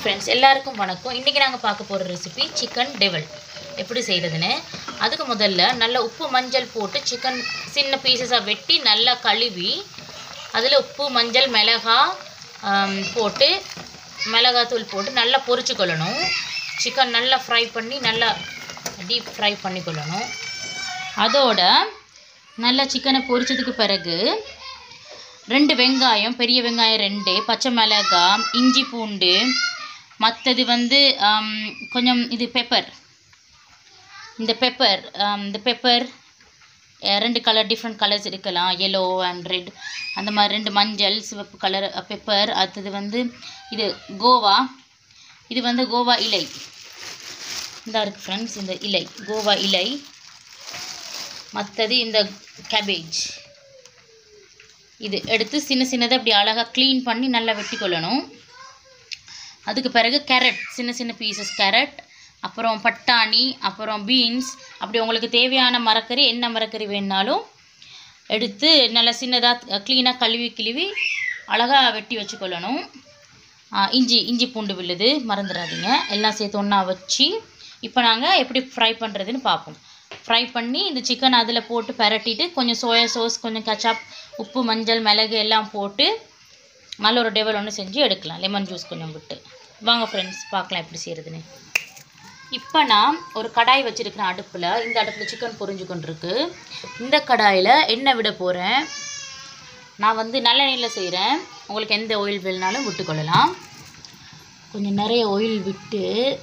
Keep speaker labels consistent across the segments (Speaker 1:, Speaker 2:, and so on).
Speaker 1: friends எல்லாருக்கும் வணக்கம் இன்றைக்கி நாங்கள் பார்க்க போகிற ரெசிபி சிக்கன் டெவல் எப்படி செய்கிறதுன்னு அதுக்கு முதல்ல நல்ல உப்பு மஞ்சள் போட்டு சிக்கன் சின்ன பீசஸாக வெட்டி நல்லா கழுவி அதில் உப்பு மஞ்சள் மிளகா ஆம், போட்டு மிளகாத்தூள் போட்டு நல்லா பொரிச்சு கொள்ளணும் சிக்கன் நல்லா ஃப்ரை பண்ணி நல்லா டீப் ஃப்ரை பண்ணி கொள்ளணும் அதோட நல்லா சிக்கனை பொரிச்சதுக்கு பிறகு ரெண்டு வெங்காயம் பெரிய வெங்காயம் ரெண்டு பச்சை மிளகாய் இஞ்சி பூண்டு மற்றது வந்து ஆம், கொஞ்சம் இது பெப்பர் இந்த பெப்பர் இந்த பெப்பர் ரெண்டு கலர் டிஃப்ரெண்ட் கலர்ஸ் இருக்கலாம் yellow அண்ட் ரெட் அந்த மாதிரி ரெண்டு மஞ்சள் சிவப்பு கலர் பெப்பர் அடுத்தது வந்து இது கோவா இது வந்து கோவா இலை இந்த இருக்கு ஃப்ரெண்ட்ஸ் இந்த இலை கோவா இலை மற்றது இந்த கேபேஜ் இது எடுத்து சின்ன சின்னதாக இப்படி அழகாக க்ளீன் பண்ணி நல்லா வெட்டி கொள்ளணும் அதுக்கு பிறகு கேரட் சின்ன சின்ன பீசஸ் கேரட் அப்புறம் பட்டாணி அப்புறம் பீன்ஸ் அப்படி உங்களுக்கு தேவையான மரக்கறி என்ன மரக்கறி வேணுனாலும் எடுத்து நல்லா சின்னதாக க்ளீனாக கழுவி கிழுவி அழகாக வெட்டி வச்சுக்கொள்ளணும் ஆ, இஞ்சி இஞ்சி பூண்டு விழுது மறந்துடாதீங்க எல்லாம் சேர்த்து ஒன்றா வச்சு இப்போ நாங்கள் எப்படி ஃப்ரை பண்ணுறதுன்னு பார்ப்போம் ஃப்ரை பண்ணி இந்த சிக்கன் அதில் போட்டு பரட்டிட்டு கொஞ்சம் சோயா சாஸ் கொஞ்சம் கச்சாப் உப்பு மஞ்சள் மிளகு எல்லாம் போட்டு நல்ல ஒரு டேபிள் ஒன்று செஞ்சு எடுக்கலாம் லெமன் ஜூஸ் கொஞ்சம் விட்டு வாங்க ஃப்ரெண்ட்ஸ் பார்க்கலாம் எப்படி செய்கிறதுன்னு இப்போ நான் ஒரு கடாய் வச்சுருக்கிறேன் அடுப்பில் இந்த அடுப்பில் சிக்கன் பொரிஞ்சு கொண்டிருக்கு இந்த கடாயில் எண்ணெய் விட போகிறேன் நான் வந்து நல்லெண்ணெயில் செய்கிறேன் உங்களுக்கு எந்த ஆயில் வேணுனாலும் விட்டுக்கொள்ளலாம் கொஞ்சம் நிறைய ஆயில் விட்டு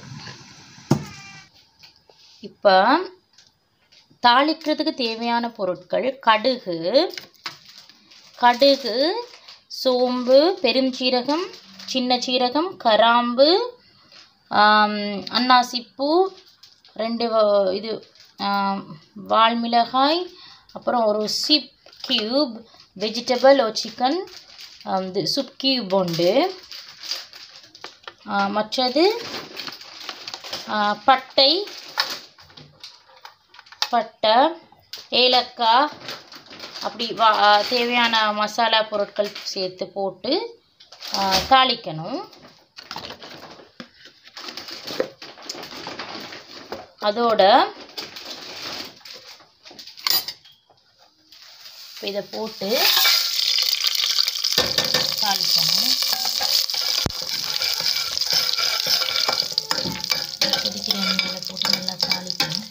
Speaker 1: இப்போ தாளிக்கிறதுக்கு தேவையான பொருட்கள் கடுகு கடுகு சோம்பு பெருஞ்சீரகம் சின்ன சீரகம் கராம்பு ஆம், அன்னாசிப்பூ ரெண்டு வ- இது ஆம், வால்மிளகாய் அப்புறம் ஒரு சிப் கியூப் வெஜிடபிள் ஓ சிக்கன் இது சுப் கியூப் உண்டு ஆ, மற்றது ஆ, பட்டை பட்டை ஏலக்காய் அப்படி வா தேவையான மசாலா பொருட்கள் சேர்த்து போட்டு ஆ, தாளிக்கணும் அதோட இப்ப இதை போட்டு தாளிக்கணும் கொதிக்கிற எண்ணெயில் போட்டு நல்லா தாளிக்கணும்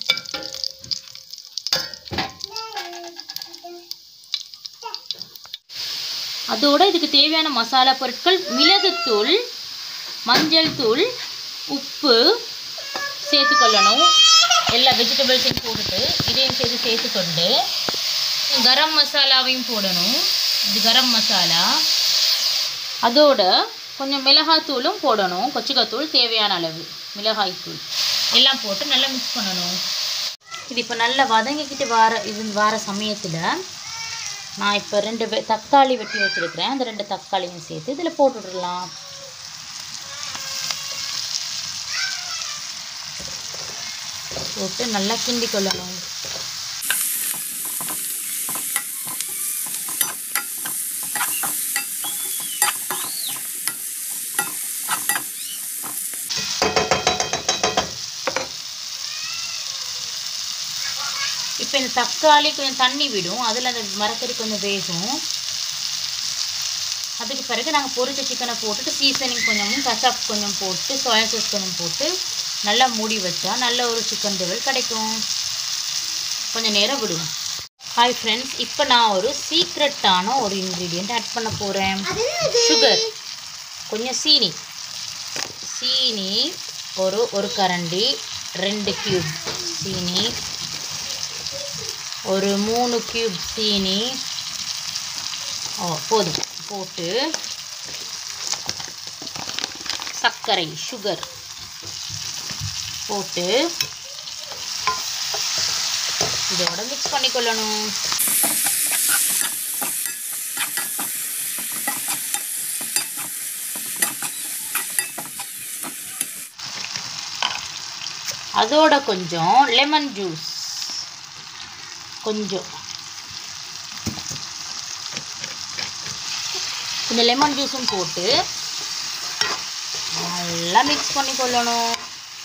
Speaker 1: அதோட இதுக்கு தேவையான மசாலா பொருட்கள் மிளகுத்தூள் மஞ்சள் தூள் உப்பு சேர்த்துக்கொள்ளணும் எல்லா வெஜிடபிள்ஸையும் போட்டுட்டு இதையும் சேர்த்து சேர்த்துக்கொண்டு கரம் மசாலாவையும் போடணும் இது கரம் மசாலா அதோட கொஞ்சம் மிளகாத்தூளும் போடணும் கொச்சுக்காத்தூள் தேவையான அளவு மிளகாய்த்தூள் எல்லாம் போட்டு நல்லா மிக்ஸ் பண்ணணும் இது இப்போ நல்லா வதங்கிக்கிட்டு வார இது வார சமயத்தில் நான் இப்போ ரெண்டு வெ- தக்காளி வெட்டி வச்சுருக்கிறேன் அந்த ரெண்டு தக்காளியும் சேர்த்து இதில் போட்டு விடலாம் போட்டு நல்லா கிண்டி கொள்ளணும் இப்போ இந்த தக்காளி கொஞ்சம் தண்ணி விடும் அதில் அந்த மரக்கறி கொஞ்சம் வேகும் அதுக்கு பிறகு நாங்கள் பொரிச்ச சிக்கனை போட்டுட்டு சீசனிங் கொஞ்சமும் கசாப் கொஞ்சம் போட்டு சோயா சாஸ் கொஞ்சம் போட்டு நல்லா மூடி வச்சா நல்ல ஒரு சிக்கன் டெவல் கிடைக்கும் கொஞ்சம் நேரம் விடுவோம் ஹாய் ஃப்ரெண்ட்ஸ் இப்போ நான் ஒரு சீக்ரெட்டான ஒரு இன்க்ரீடியண்ட் ஆட் பண்ண போகிறேன் சுகர் கொஞ்சம் சீனி சீனி ஒரு ஒரு கரண்டி ரெண்டு கியூப் சீனி ஒரு மூணு கியூப் சீனி ஓ போதும் போட்டு சர்க்கரை சுகர் போட்டு இதோட மிக்ஸ் பண்ணிக்கொள்ளணும் அதோட கொஞ்சம் லெமன் ஜூஸ் கொஞ்சம் இந்த லெமன் ஜூஸும் போட்டு நல்லா நல்லா மிக்ஸ் பண்ணி கொள்ளணும்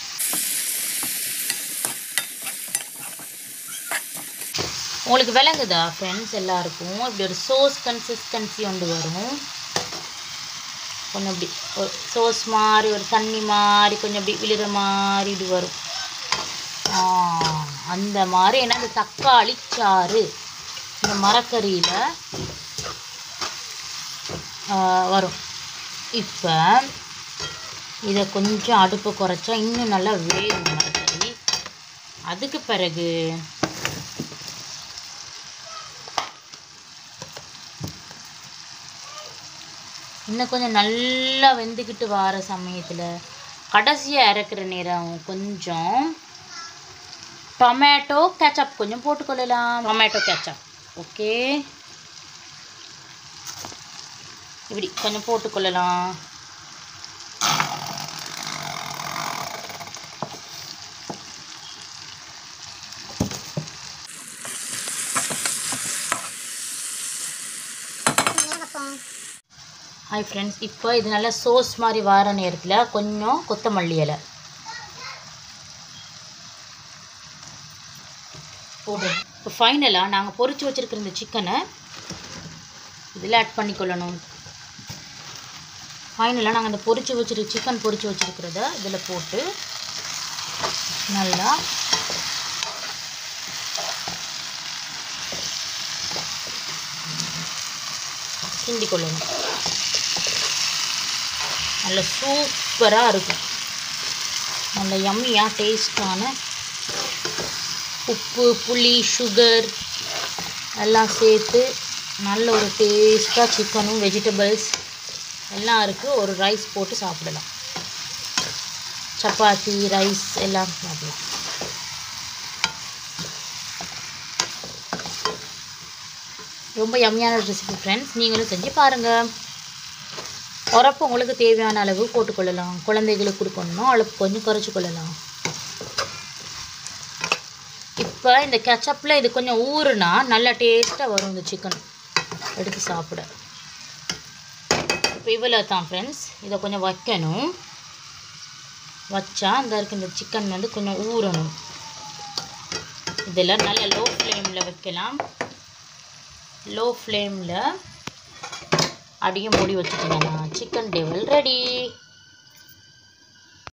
Speaker 1: உங்களுக்கு விளங்குதா ஃப்ரெண்ட்ஸ் எல்லாருக்கும் இப்படி ஒரு சோஸ் கன்சிஸ்டன்சி ஒன்று வரும் கொஞ்சம் இப்படி ஒரு சோஸ் மாதிரி ஒரு தண்ணி மாதிரி கொஞ்சம் இப்படி விழுற மாதிரி இப்படி வரும் ஆ, அந்த மாதிரி ஏன்னா இந்த தக்காளி சாறு இந்த மரக்கறியில் வரும் இப்போ இதை கொஞ்சம் அடுப்பு குறைச்சா இன்னும் நல்லா வேகும் மரக்கறி அதுக்கு பிறகு இன்னும் கொஞ்சம் நல்லா வெந்துக்கிட்டு வர சமயத்தில் கடைசியாக இறக்குற நேரம் கொஞ்சம் டொமேட்டோ கேச்சப் கொஞ்சம் போட்டுக்கொள்ளலாம் டொமேட்டோ கேச்சப் ஓகே இப்படி கொஞ்சம் போட்டுக்கொள்ளலாம் ஹாய் ஃப்ரெண்ட்ஸ் இப்போ இது நல்லா சோஸ் மாதிரி வர நேரத்தில் கொஞ்சம் கொத்தமல்லி இலை போடு இப்போ ஃபைனலாக நாங்கள் பொரிச்சு வச்சுருக்கிற இந்த சிக்கனை இதில் ஆட் பண்ணிக்கொள்ளணும் ஃபைனலாக நாங்கள் இந்த பொரிச்சு வச்சிரு சிக்கன் பொரிச்சு வச்சுருக்கிறத இதில் போட்டு நல்லா கிண்டி கொள்ளணும் நல்ல சூப்பராக இருக்கும் நல்ல யம்மியாக டேஸ்டான உப்பு புளி சுகர் எல்லாம் சேர்த்து நல்ல ஒரு டேஸ்ட்டாக சிக்கனும் வெஜிடபிள்ஸ் எல்லாம் இருக்குது ஒரு ரைஸ் போட்டு சாப்பிடலாம் சப்பாத்தி ரைஸ் எல்லாம் சாப்பிடலாம் ரொம்ப யம்மியான ரெசிபி ஃப்ரெண்ட்ஸ் நீங்களும் செஞ்சு பாருங்கள் உரப்பு உங்களுக்கு தேவையான அளவு போட்டுக்கொள்ளலாம் குழந்தைகளுக்கு கொடுக்கணும்னா அளவு கொஞ்சம் குறைச்சி கொள்ளலாம் இப்போ இந்த கெச்சப்பில் இது கொஞ்சம் ஊறுனா நல்லா டேஸ்ட்டாக வரும் இந்த சிக்கன் எடுத்து சாப்பிட இப்போ இவ்வளோ தான் ஃப்ரெண்ட்ஸ் இதை கொஞ்சம் வைக்கணும் வச்சா இந்த இருக்க இந்த சிக்கன் வந்து கொஞ்சம் ஊறணும் இதெல்லாம் நல்ல லோ ஃப்ளேமில் வைக்கலாம் லோ ஃப்ளேமில் அடியும் மூடி வச்சுட்டீங்கன்னா சிக்கன் டேபிள் ரெடி